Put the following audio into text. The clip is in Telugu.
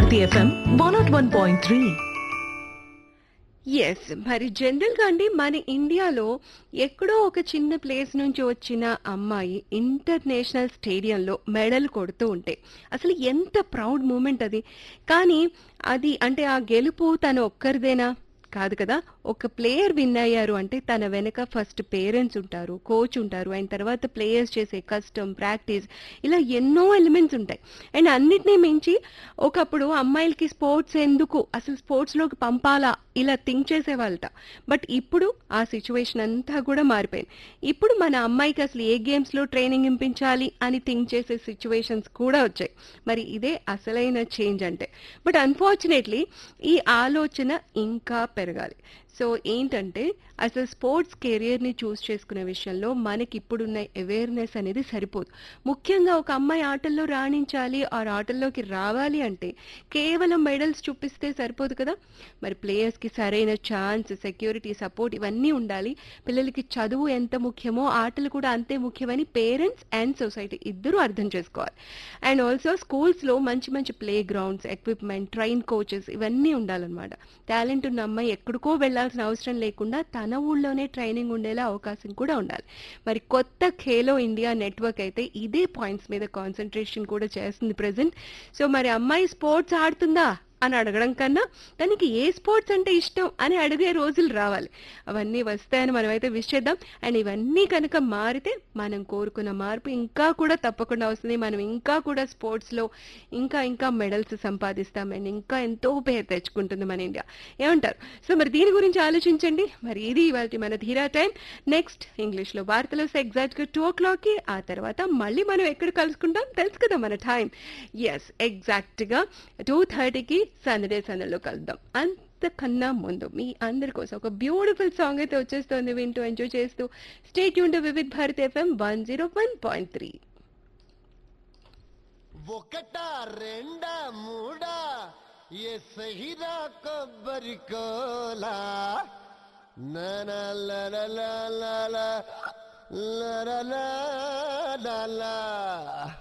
Bharati FM one nought one point three yes మరి జనరల్గా అండి మన ఇండియాలో ఎక్కడో ఒక చిన్న ప్లేస్ నుంచి వచ్చిన అమ్మాయి ఇంటర్నేషనల్ స్టేడియంలో మెడల్ కొడుతూ ఉంటే అసలు ఎంత ప్రౌడ్ మూమెంట్ అది కానీ అది అంటే ఆ గెలుపు తన ఒక్కరిదేనా కాదు కదా ఒక ప్లేయర్ విన్ అయ్యారు అంటే తన వెనక ఫస్ట్ పేరెంట్స్ ఉంటారు కోచ్ ఉంటారు అండ్ తర్వాత ప్లేయర్స్ చేసే కష్టం ప్రాక్టీస్ ఇలా ఎన్నో ఎలిమెంట్స్ ఉంటాయి అండ్ అన్నిటినీ మించి ఒకప్పుడు అమ్మాయిలకి స్పోర్ట్స్ ఎందుకు అసలు స్పోర్ట్స్లోకి పంపాలా ఇలా థింక్ చేసేవాళ్ళట బట్ ఇప్పుడు ఆ సిచ్యువేషన్ అంతా కూడా మారిపోయింది ఇప్పుడు మన అమ్మాయికి అసలు ఏ గేమ్స్లో ట్రైనింగ్ ఇప్పించాలి అని థింక్ చేసే సిచ్యువేషన్స్ కూడా వచ్చాయి మరి ఇదే అసలైన చేంజ్ అంటే బట్ అన్ఫార్చునేట్లీ ఈ ఆలోచన ఇంకా పెరగాలి సో ఏంటంటే అసలు స్పోర్ట్స్ కెరియర్ని చూస్ చేసుకునే విషయంలో మనకి ఇప్పుడున్న అవేర్నెస్ అనేది సరిపోదు ముఖ్యంగా ఒక అమ్మాయి ఆటల్లో రాణించాలి ఆ ఆటల్లోకి రావాలి అంటే కేవలం మెడల్స్ చూపిస్తే సరిపోదు కదా మరి ప్లేయర్స్కి సరైన ఛాన్స్ సెక్యూరిటీ సపోర్ట్ ఇవన్నీ ఉండాలి పిల్లలకి చదువు ఎంత ముఖ్యమో ఆటలు కూడా అంతే ముఖ్యమని పేరెంట్స్ అండ్ సొసైటీ ఇద్దరూ అర్థం చేసుకోవాలి అండ్ ఆల్సో స్కూల్స్లో మంచి మంచి playgrounds equipment train coaches ఇవన్నీ ఉండాలన్నమాట టాలెంట్ ఉన్న అమ్మాయి ఎక్కడికో వెళ్ళాల్సిన అవసరం లేకుండా తన ఊళ్ళోనే ట్రైనింగ్ ఉండేలా అవకాశం కూడా ఉండాలి మరి కొత్త ఖేలో ఇండియా నెట్వర్క్ అయితే ఇదే పాయింట్స్ మీద కాన్సన్ట్రేషన్ కూడా చేస్తుంది ప్రజెంట్ సో మరి అమ్మాయి స్పోర్ట్స్ ఆడుతుందా అని అడగడం కన్నా తనకి ఏ స్పోర్ట్స్ అంటే ఇష్టం అని అడిగే రోజులు రావాలి అవన్నీ వస్తాయని మనమైతే విష్ చేద్దాం అండ్ ఇవన్నీ కనుక మారితే మనం కోరుకున్న మార్పు ఇంకా కూడా తప్పకుండా వస్తుంది మనం ఇంకా కూడా స్పోర్ట్స్లో ఇంకా ఇంకా మెడల్స్ సంపాదిస్తాం అండ్ ఇంకా ఎంతో పేరు తెచ్చుకుంటుంది మన ఇండియా ఏమంటారు సో మరి దీని గురించి ఆలోచించండి మరి ఇది ఇవాళ మన ధీరా టైం నెక్స్ట్ ఇంగ్లీష్లో వార్తలు ఎగ్జాక్ట్గా టూ ఓ క్లాక్కి ఆ తర్వాత మళ్ళీ మనం ఎక్కడ కలుసుకుంటాం తెలుసు కదా మన టైం ఎస్ ఎగ్జాక్ట్గా టూ థర్టీకి సందడే సందడిలో కలుద్దాం అంతకన్నా ముందు మీ అందరి కోసం ఒక బ్యూటిఫుల్ సాంగ్ అయితే వచ్చేస్తుంది వింటూ ఎంజాయ్ చేస్తూ స్టేట్ యూన్ Vividh Bharat FM one zero one point three ఒకట రెండా మూడా ఏ సహిరా కొబ్బరి కోలా ననలలలలల, లలలలల.